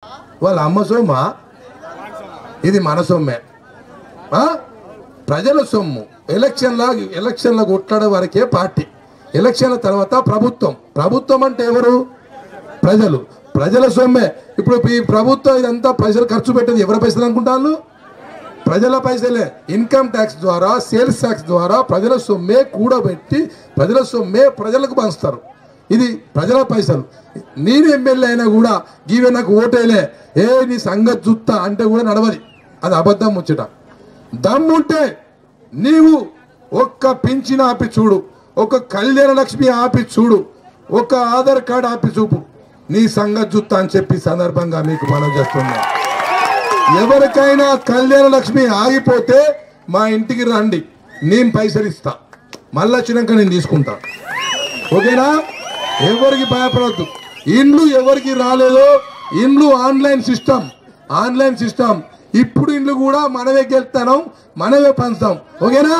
వాళ్ళ అమ్మ సొమ్మ ఇది మన సొమ్మే ఆ? ప్రజల సొమ్ము ఎలక్షన్ల ఎలక్షన్ల కొట్టడం వరకే పార్టీ ఎలక్షన్ల తర్వాత ప్రభుత్వం ప్రభుత్వం అంటే ఎవరు ప్రజలు ప్రజల సొమ్మే ఇప్పుడు ఈ ప్రభుత్వం ఇదంతా పైసలు ఖర్చు పెట్టేది ఎవరి పైసలు అనుకుంటారు ప్రజల పైసలే ఇన్కమ్ ట్యాక్స్ ద్వారా సేల్స్ ట్యాక్స్ ద్వారా ప్రజల సొమ్మే కూడబెట్టి ప్రజల సొమ్మే ప్రజలకు పంచుతారు ఇది ప్రజల పైసలు నేను ఎమ్మెల్యే అయినా కూడా గీవే నాకు ఓటేలే ఏ నీ సంగతి చూస్తా అంటే కూడా నడవది అది అబద్ధం ముచ్చట దమ్ముంటే నీవు ఒక్క పింఛన్ ఆపి చూడు ఒక కళ్యాణ లక్ష్మి ఆపి చూడు ఒక ఆధార్ కార్డు ఆపి చూపు నీ సంగతి చూస్తా అని చెప్పి సందర్భంగా మీకు మనం చేస్తున్నా ఎవరికైనా కళ్యాణ లక్ష్మి ఆగిపోతే మా ఇంటికి రండి నేను పైసలు ఇస్తా మళ్ళీ వచ్చినాక నేను తీసుకుంటా ఓకేనా ఎవరికి భయపడద్దు ఇండ్లు ఎవరికి రాలేదో ఇండ్లు ఆన్లైన్ సిస్టమ్ ఆన్లైన్ సిస్టమ్ ఇప్పుడు ఇండ్లు కూడా మనమే గెలుస్తాం మనమే పంచుతాం ఓకేనా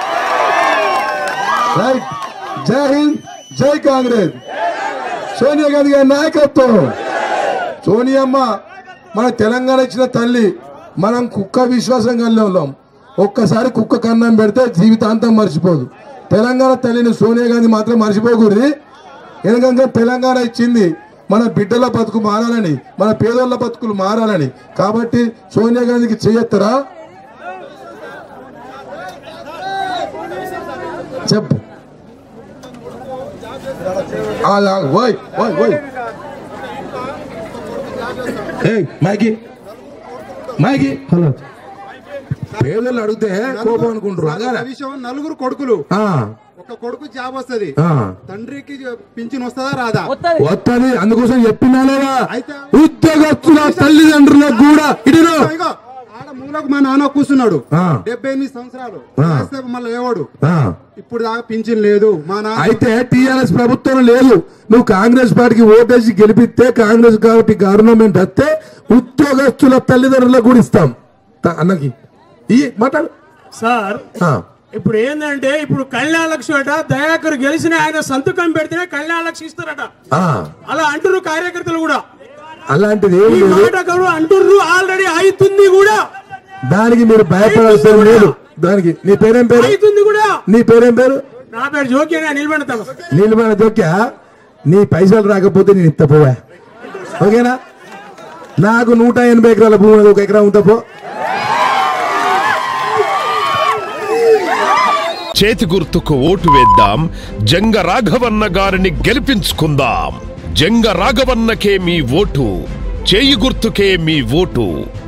రైట్ జై హింద్ జై కాంగ్రెస్ సోనియా గాంధీ గారి నాయకత్వం సోనియమ్మ మన తెలంగాణ ఇచ్చిన తల్లి మనం కుక్క విశ్వాసం కలిగి ఉన్నాం ఒక్కసారి కుక్క కన్నం పెడితే జీవితాంతం మర్చిపోదు తెలంగాణ తల్లిని సోనియా గాంధీ మాత్రం మర్చిపోకూడదు ఎందుకంటే తెలంగాణ ఇచ్చింది మన బిడ్డల బతుకు మారాలని మన పేదోళ్ళ బతుకులు మారాలని కాబట్టి సోనియా గాంధీకి చేయొత్తరా చెప్పు అలా ఓయ్ ఓయ్ ఓయ్ ఏయ్ మైకి మైకి హలో పేదలు అడిగితే కోపం అనుకుంటారు అగారా? విషయం నలుగురు కొడుకులు ఆ ఒక కొడుకు జాబ్ వస్తది ఆ. తండ్రికి పింఛన్ వస్తుందా రాదా వస్తుంది అందుకోసం చెప్పినా లేదా అయితే ఉద్యోగస్తుల తల్లిదండ్రులకు కూడా ఇటు ఇగో, ఆడ మూలకు మా నాన్న కూర్చున్నాడు ఆ. డెబ్బై ఎనిమిది సంవత్సరాలు ఆ. రాస్తే మళ్ళీ లేవాడు ఇప్పుడు దాకా పింఛన్ లేదు మా నాన్న అయితే టిఆర్ఎస్ ప్రభుత్వం లేదు నువ్వు కాంగ్రెస్ పార్టీకి ఓటేసి గెలిపిస్తే కాంగ్రెస్ పార్టీ గవర్నమెంట్ వస్తే ఉద్యోగస్తుల తల్లిదండ్రులకు కూడా ఇస్తాం త- అన్నకి ఈ మాట్లాడు సార్ ఆ. ఇప్పుడు ఏంటంటే ఇప్పుడు కళ్యాణ లక్ష్మి అట దయాకర్ గెలిచిన ఆయన సంతకం పెడితేనే కళ్యాణ లక్ష్మి ఇస్తారట ఆ. అలా అంటున్నారు కార్యకర్తలు కూడా అలాంటిది ఏం ఈ లేదు మాట కరు అంటుర్రు ఆల్రెడీ అవుతుంది కూడా దానికి మీరు భయపడాల్సిన లేదు దానికి నీ పేరేం పేరు అవుతుంది కూడా నీ పేరేం పేరు నా పేరు జోక్యంగా నిలబెడతాను నీళ్ళమైన దొక్కా నీ పైసలు రాకపోతే నేను ఇస్తా పోవా ఓకేనా నాకు నూట ఎనభై ఎకరాల భూమి ఉన్నది, ఒక ఎకరా ఉంటా పో చేతి గుర్తుకు ఓటు వేద్దాం జంగ రాఘవన్న గారిని గెలిపించుకుందాం జంగ రాఘవన్నకే మీ ఓటు చేయి గుర్తుకే మీ ఓటు